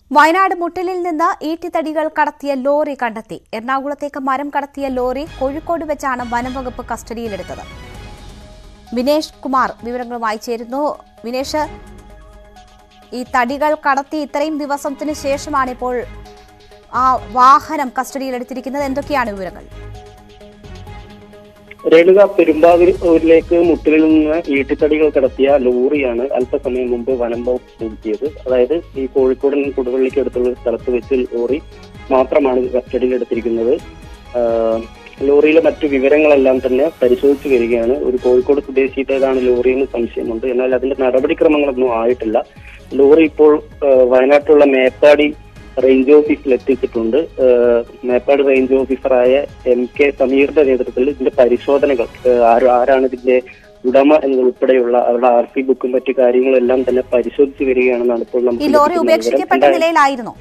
വയനാട് മുട്ടലിൽ നിന്ന് ഈട്ടിത്തടികൾ കടത്തിയ ലോറി കണ്ടെത്തി എറണാകുളത്തേക്ക് മരം കടത്തിയ ലോറി കോഴിക്കോട് വെച്ചാണ് വനംവകുപ്പ് കസ്റ്റഡിയിലെടുത്തത് വിനേഷ് കുമാർ വിവരങ്ങളുമായി ചേരുന്നു വിനേഷ് ഈ തടികൾ കടത്തി ഇത്രയും ദിവസത്തിന് ശേഷമാണ് ഇപ്പോൾ ആ വാഹനം കസ്റ്റഡിയിലെടുത്തിരിക്കുന്നത് എന്തൊക്കെയാണ് വിവരങ്ങൾ രേണുക പെരുമ്പാവൂരിലേക്ക് മുട്ടിലിൽ നിന്ന് ഈട്ടിത്തടികൾ കടത്തിയ ലോറിയാണ് അല്പസമയം മുമ്പ് വനം വകുപ്പ് പിടിച്ചത് അതായത് ഈ കോഴിക്കോടിന് കൊടുവള്ളിക്ക് അടുത്തുള്ള ഒരു സ്ഥലത്ത് വെച്ച് ലോറി മാത്രമാണ് കസ്റ്റഡിയിൽ എടുത്തിരിക്കുന്നത് ആഹ് ലോറിയിലെ മറ്റു വിവരങ്ങളെല്ലാം തന്നെ പരിശോധിച്ചു വരികയാണ് ഒരു കോഴിക്കോട് സ്വദേശിയുടേതാണ് ലോറി എന്ന് സംശയമുണ്ട് എന്നാൽ അതിന്റെ നടപടിക്രമങ്ങളൊന്നും ആയിട്ടില്ല ലോറി ഇപ്പോൾ ആഹ് വയനാട്ടിലുള്ള മേപ്പാടി റേഞ്ച് ഓഫീസിൽ എത്തിച്ചിട്ടുണ്ട് ഏഹ് മേപ്പാട് റേഞ്ച് ഓഫീസറായ എം കെ സമീറിന്റെ നേതൃത്വത്തിൽ ഇതിന്റെ പരിശോധനകൾ ഏഹ് ആര് ആരാണ് ഇതിന്റെ ഉടമ എന്നതുൾപ്പെടെയുള്ള അവരുടെ ആർ സി ബുക്കും മറ്റു കാര്യങ്ങളും എല്ലാം തന്നെ പരിശോധിച്ച് വരികയാണെന്നാണ് ഇപ്പോൾ ഈ നമുക്ക് ലോറി ലഭിക്കുന്ന ഉപേക്ഷിക്കപ്പെട്ട വിവരം. നിലയിലായിരുന്നോ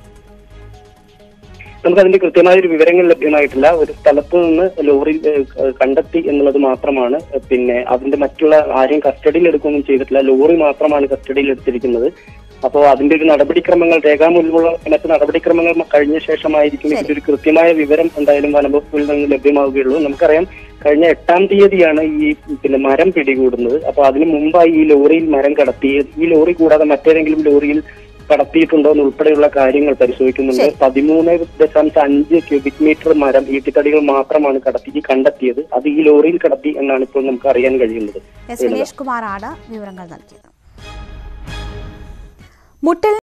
നമുക്ക് അതിന്റെ കൃത്യമായ ഒരു വിവരങ്ങൾ ലഭ്യമായിട്ടില്ല ഒരു സ്ഥലത്ത് നിന്ന് ലോറി ഏഹ്, കണ്ടെത്തി എന്നുള്ളത് മാത്രമാണ് പിന്നെ അതിന്റെ മറ്റുള്ള ആരെയും കസ്റ്റഡിയിൽ എടുക്കുകയൊന്നും ചെയ്തിട്ടില്ല ലോറി മാത്രമാണ് കസ്റ്റഡിയിൽ എടുത്തിരിക്കുന്നത് അപ്പോൾ അതിന്റെ ഒരു നടപടിക്രമങ്ങൾ രേഖാമൂലമുള്ള മറ്റു നടപടിക്രമങ്ങൾ കഴിഞ്ഞ ശേഷമായിരിക്കും ശരി. ഇതിന്റെ ഒരു കൃത്യമായ വിവരം എന്തായാലും വനംവകുപ്പിൽ നിന്ന് ലഭ്യമാവുകയുള്ളൂ നമുക്കറിയാം കഴിഞ്ഞ എട്ടാം തീയതിയാണ് ഈ പിന്നെ മരം പിടികൂടുന്നത് അപ്പൊ അതിന് മുമ്പായി ഈ ലോറിയിൽ മരം കടത്തി ഈ ലോറി കൂടാതെ മറ്റേതെങ്കിലും ലോറിയിൽ കടത്തിയിട്ടുണ്ടോ എന്ന് ഉൾപ്പെടെയുള്ള കാര്യങ്ങൾ പരിശോധിക്കുന്നുണ്ട് ശരി. പതിമൂന്ന് ദശാംശം അഞ്ച് ക്യൂബിക് മീറ്റർ മരം ഈട്ടിത്തടികൾ മാത്രമാണ് കടത്തി കണ്ടെത്തിയത് അത് ഈ ലോറിയിൽ കടത്തി എന്നാണ് ഇപ്പോൾ നമുക്ക് അറിയാൻ കഴിയുന്നത് എസ് വിനേഷ് കുമാറാണ് വിവരങ്ങൾ നൽകിയത് മുട്ടിൽ